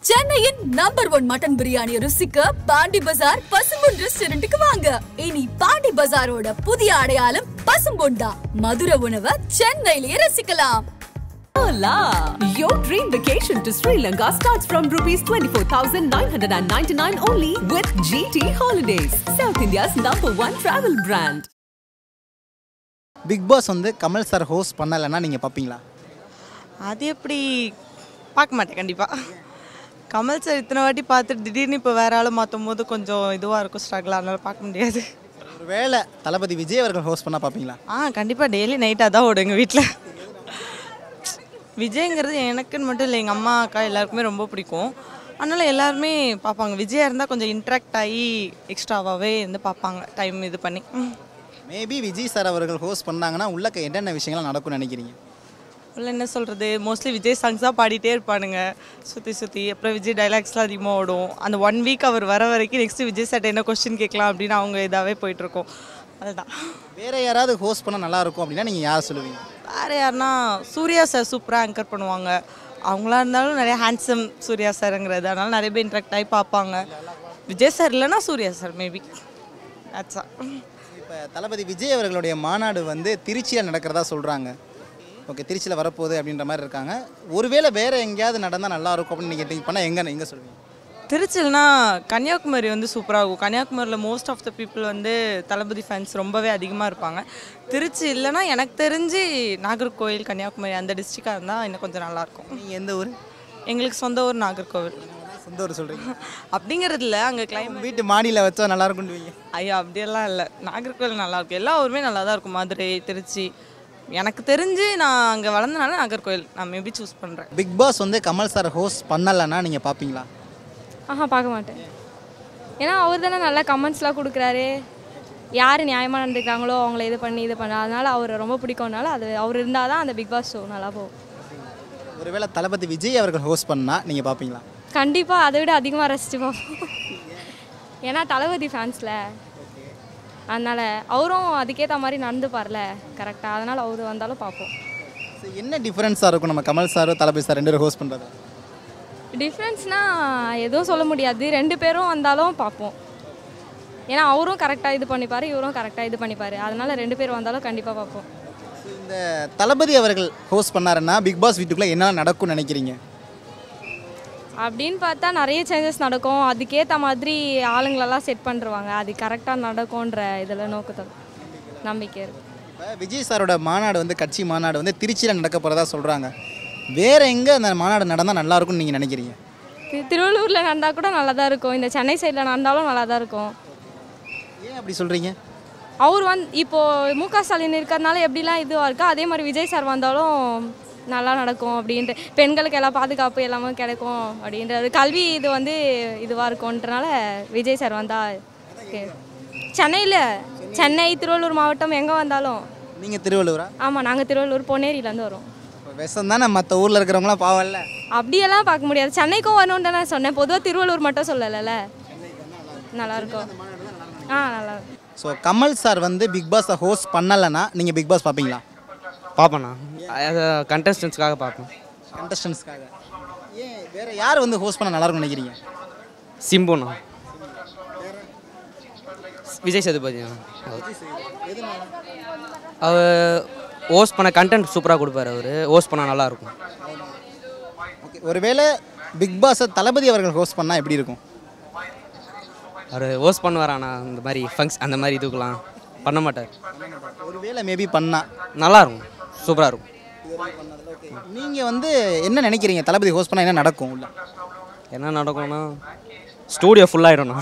சென்னையின் number one mutton biryani ருசிக்க பாண்டி பஜார் பசும்பொன் ரெஸ்டாரண்ட்டுக்கு வாங்க இனி பாண்டி பஜாரோட புதிய அடையாளம் பசும்பொன் தான் மதுர உணவை சென்னையிலேயே ரசிக்கலாம் Hola! Your dream vacation to Sri Lanka starts from rupees 24,999 only with GT Holidays, South India's number one travel brand. Bigg Boss வந்து கமல் சார் ஹோஸ்ட் பண்ணலைன்னா நீங்கள் பார்ப்பீங்களா அது எப்படி பார்க்க மாட்டேன் கண்டிப்பாக கமல் சார் இத்தனை வாட்டி பார்த்துட்டு திடீர்னு இப்போ வேற ஆள் மாற்றும் போது கொஞ்சம் இதுவாக இருக்கும் ஸ்ட்ரகிள் அதனால பார்க்க முடியாது ஒரு வேளை தளபதி விஜய் அவர்கள் ஹோஸ்ட் பண்ணால் பார்ப்பீங்களா ஆ கண்டிப்பாக டெய்லி நைட்டாக தான் ஓடும் எங்கள் வீட்டில் விஜய்ங்கிறது எனக்குன்னு மட்டும் இல்லை எங்கள் அம்மா அக்கா எல்லாருக்குமே ரொம்ப பிடிக்கும் அதனால் எல்லாருமே பார்ப்பாங்க விஜயா இருந்தால் கொஞ்சம் இன்ட்ராக்ட் ஆகி எக்ஸ்ட்ராவாகவே வந்து பார்ப்பாங்க டைம் இது பண்ணி ம். மேபி விஜய் சார் அவர்கள் ஹோஸ்ட் பண்ணாங்கன்னா உள்ளக்க என்னென்ன விஷயங்கள் நடக்கும்னு நினைக்கிறீங்க உள்ள என்ன சொல்கிறது மோஸ்ட்லி விஜய் சாங்ஸ் தான் பாடிட்டே இருப்பானுங்க சுற்றி சுற்றி அப்புறம் விஜய் டைலாக்ஸ்லாம் அதிகமாக ஓடும் அந்த ஒன் வீக் அவர் வர வரைக்கும் நெக்ஸ்ட் விஜய் சார்ட்ட என்ன கொஸ்டின் கேட்கலாம் அப்படின்னு அவங்க இதாகவே போயிட்டுருக்கோம் அதுதான் வேற யாராவது ஹோஸ்ட் பண்ணால் நல்லா இருக்கும் அப்படின்னா நீங்கள் யார் சொல்லுவீங்க வேறு யாருன்னா சூர்யா சார் சூப்பராக ஆங்கர் பண்ணுவாங்க அவங்களா இருந்தாலும் நிறைய ஹேண்ட்ஸம் சூர்யா சாருங்கிறது அதனால நிறைய பேர் இன்ட்ராக்ட் ஆகி பார்ப்பாங்க விஜய் சார் இல்லைன்னா சூர்யா சார் மேபி ஆட்ஸா இப்போ தளபதி விஜய் அவர்களுடைய மாநாடு வந்து திருச்சியில் நடக்கிறதா சொல்கிறாங்க ஓகே திருச்சியில் வரப்போகுது அப்படின்ற மாதிரி இருக்காங்க ஒருவேளை வேற எங்கேயாவது நடந்தால் நல்லா இருக்கும் அப்படின்னு நீங்கள் திங்க் பண்ணால் எங்கே எங்கே சொல்லுவீங்க திருச்சில்னா கன்னியாகுமரி வந்து சூப்பராக இருக்கும் கன்னியாகுமரியில் மோஸ்ட் ஆஃப் த பீப்புள் வந்து தளபதி ஃபேன்ஸ் ரொம்பவே அதிகமாக இருப்பாங்க திருச்சி இல்லைன்னா எனக்கு தெரிஞ்சு நாகர்கோவில் கன்னியாகுமரி அந்த டிஸ்ட்ரிக்டாக இருந்தால் இன்னும் கொஞ்சம் நல்லாயிருக்கும் நீங்கள் எந்த ஊர் எங்களுக்கு சொந்த ஊர் நாகர்கோவில் சொந்த ஊர் சொல்கிறீங்க அப்படிங்கிறது இல்லை அங்கே கிளைமேட் வீட்டு மாடியில் வச்சா நல்லா இருக்கும்னு ஐயா அப்படியெல்லாம் இல்லை நாகர்கோவில் நல்லா இருக்கும் எல்லா ஊருமே நல்லா தான் இருக்கும் மதுரை திருச்சி எனக்கு தெரிஞ்சு நான் அங்கே வளர்ந்தனால நாகர்கோவில் நான் மேபி சூஸ் பண்ணுறேன் பிக் பாஸ் வந்து கமல் சார் ஹோஸ்ட் பண்ணலைன்னா நீங்கள் பார்ப்பீங்களா ஆஹா பார்க்க மாட்டேன் ஏன்னா அவர் தானே நல்லா கமெண்ட்ஸ்லாம் கொடுக்குறாரு யார் நியாயமாக நடந்துக்கிறாங்களோ அவங்கள இது பண்ணி இது பண்ண அதனால அவரை ரொம்ப பிடிக்கும்னால அது அவர் இருந்தால் தான் அந்த பிக் பாஸ் ஷோ நல்லா போகும் ஒருவேளை தளபதி விஜய் அவர்கள் ஹோஸ்ட் பண்ணால் நீங்கள் பார்ப்பீங்களா கண்டிப்பாக அதை விட அதிகமாக ரசித்து பார்ப்போம் ஏன்னா தளபதி ஃபேன்ஸில் அதனால் அவரும் அதுக்கேற்ற மாதிரி நடந்துப்பார்ல கரெக்டாக அதனால் அவர் வந்தாலும் பார்ப்போம் So, என்ன டிஃப்ரென்ஸாக இருக்கும் நம்ம கமல் சார் தளபதி சார் ரெண்டு பேரும் ஹோஸ்ட் பண்ணுறது டிஃப்ரென்ஸ்னால் எதுவும் சொல்ல முடியாது ரெண்டு பேரும் வந்தாலும் பார்ப்போம் ஏன்னா அவரும் கரெக்டாக இது பண்ணிப்பார் இவரும் கரெக்டாக இது பண்ணிப்பார் அதனால் ரெண்டு பேர் வந்தாலும் கண்டிப்பாக பார்ப்போம் இந்த தளபதி அவர்கள் ஹோஸ்ட் பண்ணாருன்னா பிக் பாஸ் வீட்டுக்குள்ளே என்ன நடக்கும்னு நினைக்கிறீங்க அப்படின்னு பார்த்தா நிறைய சேஞ்சஸ் நடக்கும் அதுக்கேற்ற மாதிரி ஆளுங்களெல்லாம் செட் பண்ணிருவாங்க அது கரெக்டாக நடக்கும்ன்ற இதில் நோக்கத்தில் நம்பிக்கை இருக்குது இப்போ விஜய் சாரோட மாநாடு வந்து கட்சி மாநாடு வந்து திருச்சியில் நடக்க போகிறதா சொல்கிறாங்க வேற எங்கே அந்த மாநாடு நடந்தால் நல்லா இருக்கும்னு நீங்கள் நினைக்கிறீங்க திரு திருவள்ளூரில் நடந்தால் கூட நல்லா தான் இருக்கும் இந்த சென்னை சைடில் நடந்தாலும் நல்லா தான் இருக்கும் ஏன் அப்படி சொல்கிறீங்க அவர் வந்து இப்போது மு க ஸ்டாலின் இருக்கிறதுனால எப்படிலாம் இதுவாக இருக்கோ அதே மாதிரி விஜய் சார் வந்தாலும் நல்லா நடக்கும் அப்படின்ட்டு பெண்களுக்கு எல்லாம் பாதுகாப்பு எல்லாமே கிடைக்கும் அப்படின்றது கல்வி இது வந்து இதுவாக இருக்கும்ன்றனால விஜய் சார் வந்தால் சென்னையில் சென்னை திருவள்ளூர் மாவட்டம் எங்கே வந்தாலும் நீங்கள் திருவள்ளூரா ஆமாம் நாங்கள் திருவள்ளூர் பொன்னேரியிலேருந்து வரோம் இப்போ விஷம் தானே மற்ற ஊரில் இருக்கிறவங்களாம் பாவம்ல அப்படியெல்லாம் பார்க்க முடியாது சென்னைக்கும் வரணுன்ட்டு நான் சொன்னேன் பொதுவாக திருவள்ளூர் மட்டும் சொல்லலைல்ல நல்லாயிருக்கும் ஆ நல்லா இருக்கும் ஸோ கமல் சார் வந்து பிக் பாஸை ஹோஸ்ட் பண்ணலைன்னா நீங்கள் பிக் பாஸ் பார்ப்பீங்களா பார்ப்பேண்ணா அது கண்டஸ்டன்ஸ்க்காக பார்ப்பேன் கண்டஸ்டன்ஸ்க்காக ஏன் வேற யார் வந்து ஹோஸ்ட் பண்ண நல்லா இருக்கும்னு நினைக்கிறீங்க சிம்புண்ணா விஜய் சேதுபதிண்ணா அவர் ஹோஸ்ட் பண்ண கண்டென்ட் சூப்பராக கொடுப்பாரு அவர் ஹோஸ்ட் பண்ணால் நல்லாயிருக்கும் ஓகே ஒருவேளை பிக் பாஸை தளபதி அவர்கள் ஹோஸ்ட் பண்ணால் எப்படி இருக்கும் அவர் ஹோஸ்ட் பண்ணுவாராண்ணா இந்த மாதிரி ஃபங்க்ஸ் அந்த மாதிரி இதுக்கெலாம் பண்ண மாட்டார் ஒருவேளை மேபி பண்ணா நல்லாயிருக்கும் சூப்பராக இருக்கும் நீங்கள் வந்து என்ன நினைக்கிறீங்க தளபதி ஹோஸ்ட் பண்ணால் என்ன நடக்கும் உள்ள என்ன நடக்கும்னா ஸ்டூடியோ ஃபுல்லாகிடும்ண்ணா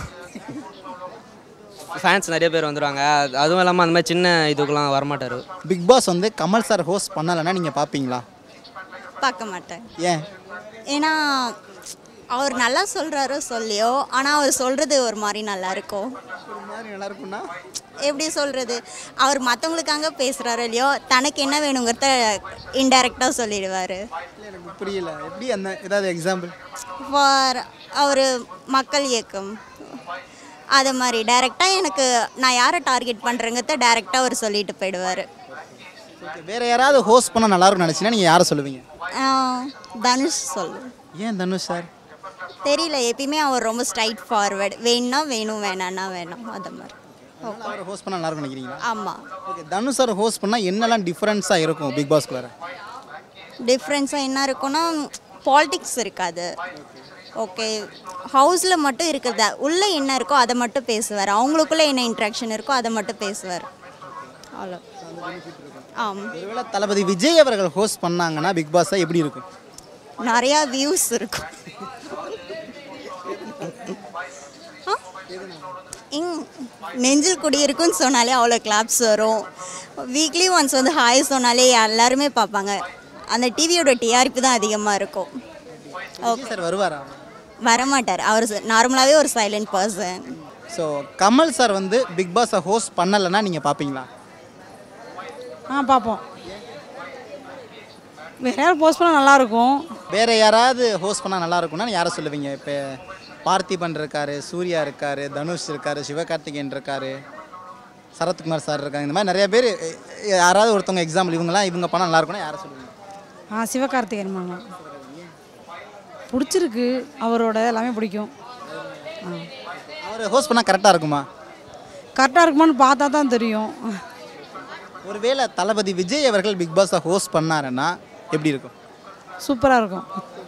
ஃபேன்ஸ் நிறைய பேர் வந்துடுவாங்க அது- அதுவும் இல்லாமல் அந்த மாதிரி சின்ன இதுக்கெலாம் வரமாட்டார் பிக் பாஸ் வந்து கமல் சார் ஹோஸ்ட் பண்ணலைன்னா நீங்கள் பார்ப்பீங்களா பார்க்க மாட்டேன் ஏன் ஏன்னா அவர் நல்லா சொல்கிறாரோ சொல்லியோ ஆனால் அவர் சொல்கிறது ஒரு மாதிரி நல்லா இருக்கும் ஒரு மாதிரி நல்லா இருக்கும்னா எப்படி சொல்கிறது அவர் மற்றவங்களுக்காக பேசுகிறாரோ இல்லையோ தனக்கு என்ன வேணுங்கிறத இன்டைரக்டாக சொல்லிடுவார் இல்லை எனக்கு புரியல எப்படி அந்த ஏதாவது எக்ஸாம்பிள் ஃபார் அவர் மக்கள் இயக்கம் அது மாதிரி டைரெக்டாக எனக்கு நான் யாரை டார்கெட் பண்ணுறேங்கிறத டைரெக்டாக அவர் சொல்லிட்டு போயிடுவார் ஓகே வேற யாராவது ஹோஸ்ட் பண்ணால் நல்லா இருக்கும்னு நினச்சிங்கன்னா நீங்கள் யாரை சொல்லுவீங்க தனுஷ் சொல்லு ஏன் தனுஷ் சார் தெரியல எப்பயுமே அவர் ரொம்ப ஸ்ட்ரைட் ஃபார்வர்ட் வேணும்னா வேணும் வேணான்னா வேணாம் அந்த மாதிரி அதனால அவரை ஹோஸ்ட் பண்ண நல்லா இருக்கும் நினைக்கிறீங்களா ஆமாம் ஓகே தனுஷ் சார் ஹோஸ்ட் பண்ணால் என்னெல்லாம் டிஃப்ரென்ஸாக இருக்கும் பிக் பாஸ்க்குள்ளார டிஃப்ரென்ஸாக என்ன இருக்குன்னா பாலிடிக்ஸ் இருக்காது ஓகே ஹவுஸில் மட்டும் இருக்கிறத உள்ளே என்ன இருக்கோ அதை மட்டும் பேசுவார் அவங்களுக்குள்ளே என்ன இன்ட்ராக்ஷன் இருக்கோ அதை மட்டும் பேசுவார் அவ்வளோ ஆம் ஒருவேளை தளபதி விஜய் அவர்கள் ஹோஸ்ட் பண்ணாங்கன்னா பிக் பாஸாக எப்படி இருக்கும் நிறையா வியூஸ் இருக்கும் ஆ? இங் நெஞ்சில் குடியிருக்குன்னு சொன்னாலே அவ்வளோ கிளாப்ஸ் வரும் வீக்லி ஒன்ஸ் வந்து ஹாய் சொன்னாலே எல்லாருமே பார்ப்பாங்க அந்த டிவியோட டிஆர்பி தான் அதிகமாக இருக்கும் விஜய் சார் வருவாரா வரமாட்டார் அவர் நார்மலாகவே ஒரு silent person so Kamal sir வந்து பிக் பாஸை ஹோஸ்ட் பண்ணலைன்னா நீங்கள் பார்ப்பீங்களா ஆ பார்ப்போம் வேற யாரும் போஸ்ட் பண்ணால் நல்லாயிருக்கும் வேற யாராவது ஹோஸ்ட் பண்ணால் நல்லா இருக்கும்னா யாரை சொல்லுவீங்க இப்போ பார்த்திபன் இருக்காரு சூர்யா இருக்காரு தனுஷ் இருக்காரு சிவகார்த்திகேயன் இருக்காரு சரத்குமார் சார் இருக்காங்க இந்த மாதிரி நிறைய பேர் எ- யாராவது ஒருத்தவங்க எக்ஸாம்பிள் இவங்கலாம் இவங்க பண்ணால் நல்லா இருக்கும்னா யாரை சொல்லுவீங்க ஆ சிவகார்த்திகேயன் மாமா பிடிச்சிருக்கு அவரோட எல்லாமே பிடிக்கும் ஆ அவர் ஹோஸ்ட் பண்ணால் கரெக்டாக இருக்குமா கரெக்டாக இருக்குமான்னு பார்த்தா தான் தெரியும் ஒருவேளை தளபதி விஜய் அவர்கள் பிக் பாஸை ஹோஸ்ட் பண்ணாருன்னா எப்படி இருக்கும் சூப்பராக இருக்கும்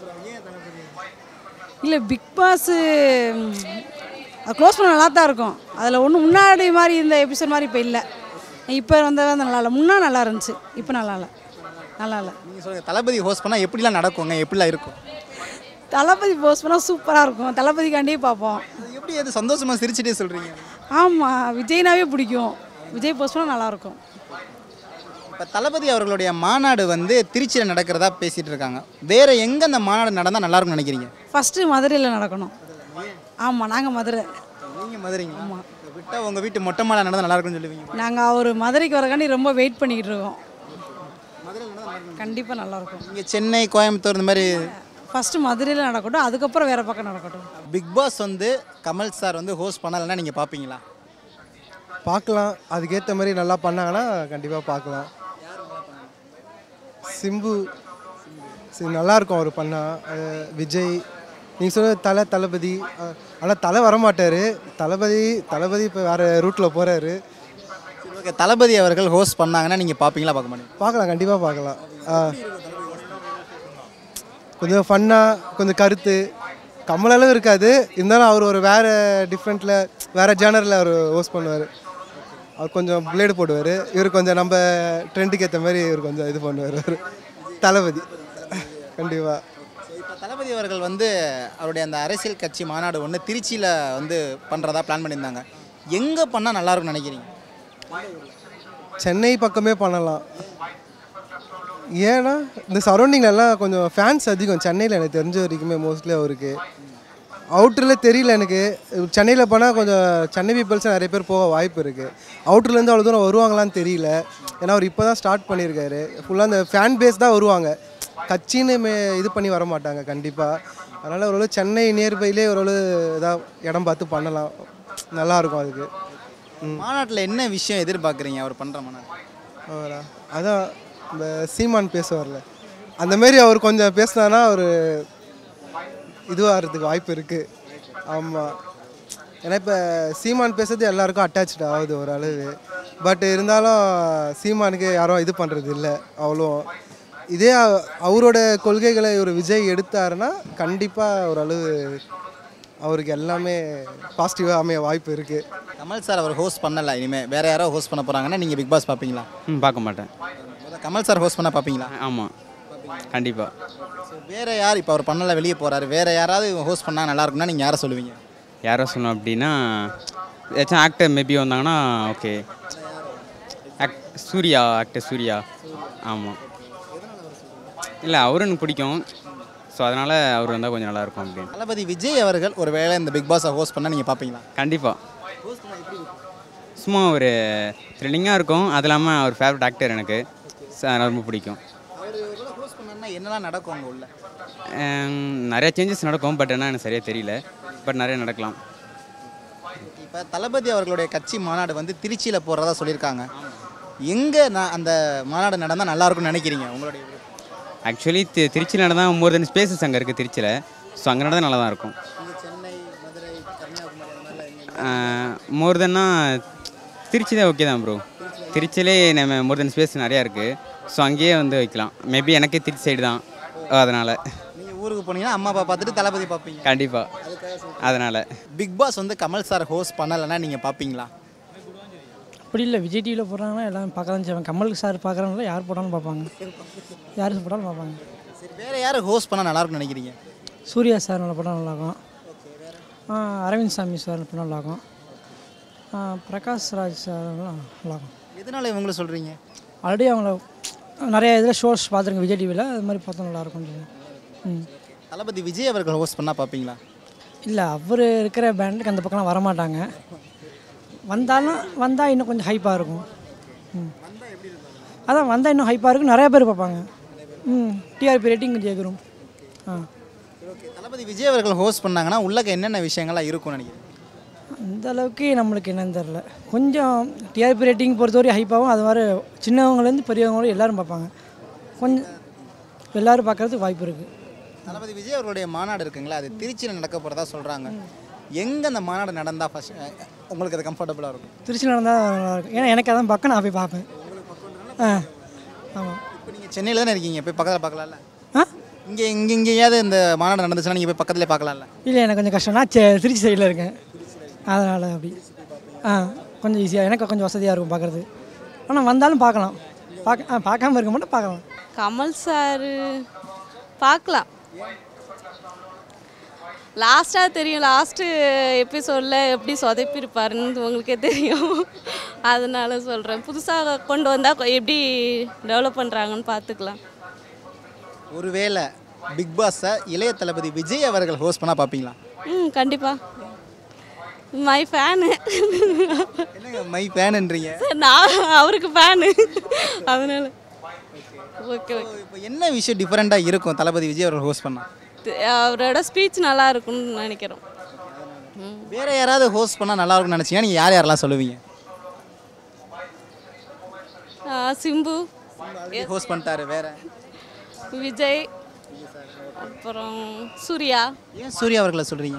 இல்லை பிக் பாஸு அது க்ளோஸ் பண்ண நல்லா தான் இருக்கும் அதில் ஒன்றும் முன்னாடி மாதிரி இந்த எபிசோட் மாதிரி இப்போ இல்லை இப்போ வந்தது வந்து நல்லா இல்லை முன்னா நல்லா இருந்துச்சு இப்போ நல்லா இல்லை நல்லா இல்லை நீங்கள் சொல்லுங்கள் தளபதி ஹோஸ்ட் பண்ணால் எப்படிலாம் நடக்குங்க எப்படிலாம் இருக்கும் தளபதி போஸ்ட் பண்ணால் சூப்பராக இருக்கும் தளபதிக்காண்டியே பார்ப்போம் அது எப்படி அது சந்தோஷமாக சிரிச்சிட்டே சொல்கிறீங்க ஆமாம் விஜய்னாவே பிடிக்கும் விஜய் போஸ்ட் பண்ணால் நல்லாயிருக்கும் இப்போ தளபதி அவர்களுடைய மாநாடு வந்து திருச்சியில் நடக்கிறதா பேசிகிட்டு இருக்காங்க வேறு எங்கே அந்த மாநாடு நடந்தால் நல்லா இருக்கும்னு நினைக்கிறீங்க ஃபஸ்ட்டு மதுரையில் நடக்கணும் ஆமாம் நாங்கள் மதுரை நீங்கள் மதுரைங்களா விட்டால் உங்கள் வீட்டு மொட்டை மாலை நடந்தால் நல்லா இருக்கும்னு சொல்லுவீங்க நாங்கள் அவர் மதுரைக்கு வரக்காண்டி ரொம்ப வெயிட் பண்ணிக்கிட்டு இருக்கோம் கண்டிப்பாக நல்லாயிருக்கும் இங்கே சென்னை கோயம்புத்தூர் இந்த மாதிரி ஃபஸ்ட்டு மதுரையில் நடக்கட்டும் அதுக்கப்புறம் வேறு பக்கம் நடக்கட்டும் பிக் பாஸ் வந்து கமல் சார் வந்து ஹோஸ்ட் பண்ணலைன்னா நீங்கள் பார்ப்பீங்களா பார்க்கலாம் அதுக்கேற்ற மாதிரி நல்லா பண்ணாங்கன்னா கண்டிப்பாக பார்க்கலாம் சிம்பு சரி நல்லா இருக்கும் அவர் பண்ணா அஹ் விஜய் நீங்கள் சொன்ன தலை தளபதி ஆனால் தலை வரமாட்டார் தளபதி தளபதி இப்போ வேறு ரூட்டில் போகிறாரு சரி ஓகே தளபதி அவர்கள் ஹோஸ்ட் பண்ணாங்கன்னா நீங்கள் பார்ப்பீங்களா பார்க்க மாட்டீங்க பார்க்கலாம் கண்டிப்பாக பார்க்கலாம் ஆ. கொஞ்சம் ஃபன்னாக கொஞ்சம் கருத்து கம்மலளவு இருக்காது இருந்தாலும் அவர் ஒரு வேறு டிஃப்ரெண்ட்டில் வேறு ஜேனரில் அவர் ஹோஸ்ட் பண்ணுவார் அவர் கொஞ்சம் பிளேடு போடுவார் இவர் கொஞ்சம் நம்ம ட்ரெண்டுக்கு ஏற்ற மாதிரி இவர் கொஞ்சம் இது பண்ணுவார் அவர் தளபதி கண்டிப்பாக இப்போ தளபதி அவர்கள் வந்து அவருடைய அந்த அரசியல் கட்சி மாநாடு ஒன்று திருச்சியில் வந்து பண்ணுறதா பிளான் பண்ணியிருந்தாங்க எங்கே பண்ணால் நல்லா இருக்கும்னு நினைக்கிறீங்க சென்னை பக்கமே பண்ணலாம் ஏன்னா இந்த சரௌண்டிங்ல எல்லாம் கொஞ்சம் ஃபேன்ஸ் அதிகம் சென்னையில் எனக்கு தெரிஞ்ச வரைக்குமே மோஸ்ட்லி அவருக்கு அவுட்டரில் தெரியல எனக்கு சென்னையில் போனால் கொஞ்சம் சென்னை பீப்புள்ஸ் நிறைய பேர் போக வாய்ப்பு இருக்குது அவுட்டர்லேருந்து அவ்வளோ தூரம் வருவாங்களான்னு தெரியல ஏன்னா அவர் இப்போ தான் ஸ்டார்ட் பண்ணியிருக்காரு ஃபுல்லாக அந்த ஃபேன் பேஸ் தான் வருவாங்க கட்சின்னு மே இது பண்ணி வர மாட்டாங்க கண்டிப்பாக அதனால் ஓரளவு சென்னை நியர்பைலே ஓரளவு இதாக இடம் பார்த்து பண்ணலாம் நல்லாயிருக்கும் அதுக்கு மாநாட்டில் என்ன விஷயம் எதிர்பார்க்குறீங்க அவர் பண்ணுற மாநாடு அவரா அதான் இந்த சீமான் பேசுவார்ல அந்த மாதிரி அவர் கொஞ்சம் பேசினானா அவர் இதுவாகிறதுக்கு வாய்ப்பு இருக்குது ஆமாம் ஏன்னா இப்போ சீமான் பேசுறது எல்லாருக்கும் அட்டாச்சு ஆகுது ஒரு அளவு பட் இருந்தாலும் சீமானுக்கு யாரும் இது பண்ணுறது இல்லை அவ்வளோ இதே அ- அவரோட கொள்கைகளை ஒரு விஜய் எடுத்தாருன்னா கண்டிப்பாக ஓரளவு அவருக்கு எல்லாமே பாசிட்டிவாக அமைய வாய்ப்பு இருக்குது கமல் சார் அவர் ஹோஸ்ட் பண்ணலை இனிமேல் வேறு யாரோ ஹோஸ்ட் பண்ண போகிறாங்கன்னா நீங்கள் பிக் பாஸ் பார்ப்பீங்களா ம் பார்க்க மாட்டேன் முதல்ல கமல் சார் ஹோஸ்ட் பண்ண பார்ப்பீங்களா ஆமாம் கண்டிப்பாக ஸோ வேறு யார் இப்போ அவர் பண்ணல வெளியே போகிறாரு வேறு யாராவது ஹோஸ்ட் பண்ணால் நல்லா இருக்கும்னா நீங்கள் யாரை சொல்லுவீங்க யாரோ சொன்னோம் அப்படின்னா ஏதாச்சும் ஆக்டர் மேபி வந்தாங்கன்னா okay act Suriya actor Suriya ஆமாம் இல்லை அவரும் எனக்கு பிடிக்கும் ஸோ அதனால் அவர் வந்தால் கொஞ்சம் நல்லாயிருக்கும் அப்படின்னு தளபதி விஜய் அவர்கள் ஒரு வேளை இந்த பிக் பாஸை ஹோஸ்ட் பண்ணால் நீங்கள் பார்ப்பீங்களா கண்டிப்பாக சும்மா ஒரு த்ரில்லிங்காக இருக்கும் அது இல்லாமல் அவர் ஃபேவரட் ஆக்டர் எனக்கு So, அதனால ரொம்ப பிடிக்கும் அவர் ஹோஸ்ட் பண்ணா என்னெல்லாம் நடக்கும் அங்கே உள்ள ஹம், நிறைய சேஞ்சஸ் நடக்கும் பட் என்ன எனக்கு சரியாக தெரியல பட் நிறைய நடக்கலாம் இப்போ தளபதி அவர்களுடைய கட்சி மாநாடு வந்து திருச்சியில் போடுறதா சொல்லியிருக்காங்க எங்கே நான் அந்த மாநாடு நடந்தால் நல்லா இருக்கும்னு நினைக்கிறீங்க உங்களுடைய விருப்பம்? ஆக்சுவலி தி திருச்சியில் நடந்தால் மோர் தென் ஸ்பேசஸ் அங்கே இருக்குது திருச்சியில் ஸோ அங்கே நடந்தால் நல்லா தான் இருக்கும் இங்கே சென்னை மதுரை கன்னியாகுமரி அந்த மாதிரிலாம் எங்கே மோர் தென்னா திருச்சி தான் ஓகே தான் ப்ரோ திருச்சியிலே நம்ம மோர் தென் ஸ்பேஸ் நிறையா இருக்குது ஸோ அங்கேயே வந்து வைக்கலாம் மேபி எனக்கே திருச்சி சைடு தான் அதனால் நீங்கள் ஊருக்கு போனீங்கன்னா அம்மா அப்பா பார்த்துட்டு தளபதி பார்ப்பீங்க கண்டிப்பாக அதனால் பிக் பாஸ் வந்து கமல் சார் ஹோஸ்ட் பண்ணலைன்னா நீங்கள் பார்ப்பீங்களா அப்படி இல்லை விஜய் டிவியில் போடுறாங்கன்னா எல்லாம் பார்க்க தான் செய்வாங்க கமல் சார் பார்க்குறவங்கள யார் போட்டாலும் பார்ப்பாங்க யார் போட்டாலும் பார்ப்பாங்க சரி வேறு யார் ஹோஸ்ட் பண்ணால் நல்லாயிருக்கும்னு நினைக்கிறீங்க சூர்யா சார் நல்லா போட்டால் நல்லாயிருக்கும் ஆ, அரவிந்த் சாமி சார் போட்டால் நல்லாயிருக்கும் ஆ, பிரகாஷ் ராஜ் சார் நல்லாயிருக்கும் எதனால இவங்களை சொல்கிறீங்க ஆல்ரெடி அவங்கள நிறைய இதில் ஷோஸ் பார்த்துருங்க விஜய் டிவியில் அது மாதிரி பார்த்தா நல்லாயிருக்கும் ம் தளபதி விஜய் அவர்கள் ஹோஸ்ட் பண்ணால் பார்ப்பீங்களா இல்லை அவர் இருக்கிற பேண்டுக்கு அந்த பக்கம்லாம் வரமாட்டாங்க வந்தாலும் வந்தால் இன்னும் கொஞ்சம் ஹைப்பாக இருக்கும் ம் அதான் வந்தால் இன்னும் ஹைப்பாக இருக்கும் நிறைய பேர் பார்ப்பாங்க ம் டிஆர்பி ரேட்டிங் கொஞ்சம் ஏறும் ஆ ஓகே தளபதி விஜய் அவர்கள் ஹோஸ்ட் பண்ணாங்கன்னா உள்ளக்க என்னென்ன விஷயங்கள்லாம் இருக்கும்னு நினைக்கிறேன் அந்த அளவுக்கு நம்மளுக்கு என்னன்னு தெரில கொஞ்சம் டிஆர்பி ரேட்டிங் பொறுத்தவரை ஹைப்பாகவும் அது மாதிரி சின்னவங்கலேருந்து பெரியவங்களும் எல்லாரும் பார்ப்பாங்க கொஞ்சம் எல்லாரும் பார்க்கறதுக்கு வாய்ப்பு இருக்குது தளபதி விஜய் அவர்களுடைய மாநாடு இருக்குங்களா அது திருச்சியில் நடக்க போகிறதா சொல்கிறாங்க எங்கே அந்த மாநாடு நடந்தால் ஃபஸ்ட் உங்களுக்கு அது கம்ஃபர்டபுளாக இருக்கும் திருச்சி நடந்தால் நல்லாயிருக்கும் ஏன்னா எனக்கு அதான் பக்கம் நான் போய் பார்ப்பேன் ஆ ஆமாம் இப்போ நீங்கள் சென்னையில் தானே இருக்கீங்க போய் பக்கத்தில் பார்க்கலாம்ல ஆ இங்கே இங்கே இங்கேயாவது இந்த மாநாடு நடந்துச்சுன்னா நீங்கள் போய் பக்கத்துலேயே பார்க்கலாம்ல இல்லை எனக்கு கொஞ்சம் கஷ்டம் நான் செ- திருச்சி சைடில் இருக்கேன் அதனால் அப்படி ஆ கொஞ்சம் ஈஸியாக எனக்கு கொஞ்சம் வசதியாக இருக்கும் பார்க்குறது ஆனால் வந்தாலும் பார்க்கலாம் பார்க்க ஆ பார்க்காம இருக்க மாட்டோம் பார்க்கலாம் கமல் சார் பார்க்கலாம் லாஸ்ட்டாக தெரியும் லாஸ்ட்டு எபிசோடில் எப்படி சொதப்பிருப்பாருன்னு உங்களுக்கே தெரியும் அதனால சொல்கிறேன் புதுசாக கொண்டு வந்தால் எப்படி டெவலப் பண்ணுறாங்கன்னு பார்த்துக்கலாம் ஒருவேளை பிக் பாஸை இளைய தளபதி விஜய் அவர்கள் ஹோஸ்ட் பண்ணால் பார்ப்பீங்களா ம் கண்டிப்பாக மை ஃபேனு என்னங்க மை ஃபேனுன்றீங்க நான் அவருக்கு ஃபேனு அதனால ஓகே ஓகே இப்போ என்ன விஷயம் டிஃப்ரெண்ட்டாக இருக்கும் தளபதி விஜய் அவர்கள் ஹோஸ்ட் பண்ணால் அவரோட ஸ்பீச் நல்லா இருக்கும்னு நினைக்கிறோம் ம் வேற யாராவது ஹோஸ்ட் பண்ணால் நல்லா இருக்கும்னு நினச்சிங்கன்னா நீங்கள் யார் யாரெல்லாம் சொல்லுவீங்க ஆ, சிம்பு ஹோஸ்ட் பண்ணிட்டாரு வேற விஜய் அப்புறம் சூர்யா ஏன் சூர்யா அவர்களை சொல்கிறீங்க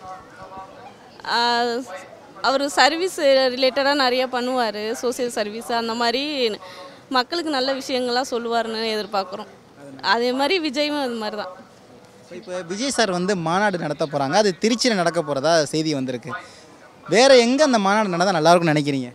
அவர் சர்வீஸ் ரிலேட்டடாக நிறைய பண்ணுவார் சோசியல் சர்வீஸ் அந்த மாதிரி மக்களுக்கு நல்ல விஷயங்கள்லாம் சொல்லுவாருன்னு எதிர்பார்க்குறோம் அதே மாதிரி விஜயும் அது மாதிரி தான் இப்போ விஜய் சார் வந்து மாநாடு நடத்த போகிறாங்க அது திருச்சியில் நடக்க போகிறதா செய்தி வந்திருக்கு வேற எங்கே அந்த மாநாடு நடந்தால் நல்லா இருக்கும்னு நினைக்கிறீங்க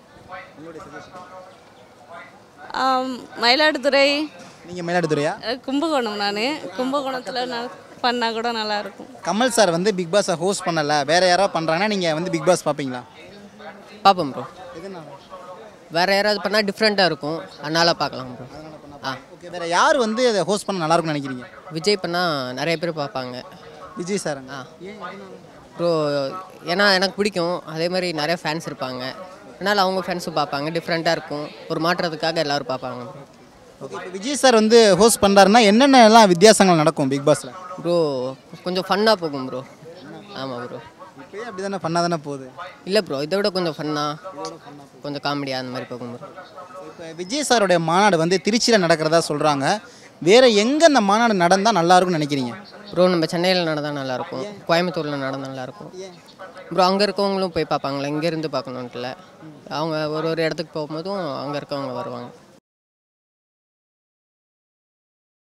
ஆம், மயிலாடுதுறை நீங்கள் மயிலாடுதுறையா அஹ், கும்பகோணம் நான் கும்பகோணத்தில் நான் பண்ணால் கூட நல்லாயிருக்கும் கமல் சார் வந்து பிக் பாஸை ஹோஸ்ட் பண்ணலை வேற யாராவது பண்ணுறாங்கன்னா நீங்கள் வந்து பிக் பாஸ் பார்ப்பீங்களா பார்ப்போம் ப்ரோ எதனால வேறு யாராவது பண்ணால் டிஃப்ரெண்ட்டாக இருக்கும் அதனால் பார்க்கலாம் ப்ரோ ஆ ஓகே வேற யார் வந்து அதை ஹோஸ்ட் பண்ண நல்லா இருக்கும்னு நினைக்கிறீங்க விஜய் பண்ணால் நிறைய பேர் பார்ப்பாங்க விஜய் சார் ஆ ப்ரோ ஏன்னா எனக்கு பிடிக்கும் அதே மாதிரி நிறைய ஃபேன்ஸ் இருப்பாங்க அதனால் அவங்க ஃபேன்ஸும் பார்ப்பாங்க டிஃப்ரெண்ட்டாக இருக்கும் ஒரு மாற்றத்துக்காக எல்லோரும் பார்ப்பாங்க ப்ரோ ஓகே இப்போ விஜய் சார் வந்து ஹோஸ்ட் பண்ணுறாருன்னா என்னென்னலாம் வித்தியாசங்கள் நடக்கும் பிக் பாஸில் ப்ரோ கொஞ்சம் ஃபன்னாக போகும் ப்ரோ ஆமாம் ப்ரோ இப்போயே அப்படி தானே பண்ணால் தானே போகுது இல்லை ப்ரோ இதை விட கொஞ்சம் ஃபன்னாக கொஞ்சம் காமெடியாக அந்த மாதிரி போகும் ப்ரோ இப்போ விஜய் சாருடைய மாநாடு வந்து திருச்சியில் நடக்கிறதா சொல்கிறாங்க வேற எங்கே அந்த மாநாடு நடந்தால் நல்லா இருக்கும்னு நினைக்கிறீங்க ப்ரோ நம்ம சென்னையில் நடந்தால் நல்லாயிருக்கும் கோயம்புத்தூரில் நடந்தால் நல்லாயிருக்கும் ப்ரோ அங்கே இருக்கவங்களும் போய் பார்ப்பாங்களா இங்கேருந்து பார்க்கணுன்ட்டுல அவங்க ஒரு ஒரு இடத்துக்கு போகும்போதும் அங்கே இருக்கவங்க வருவாங்க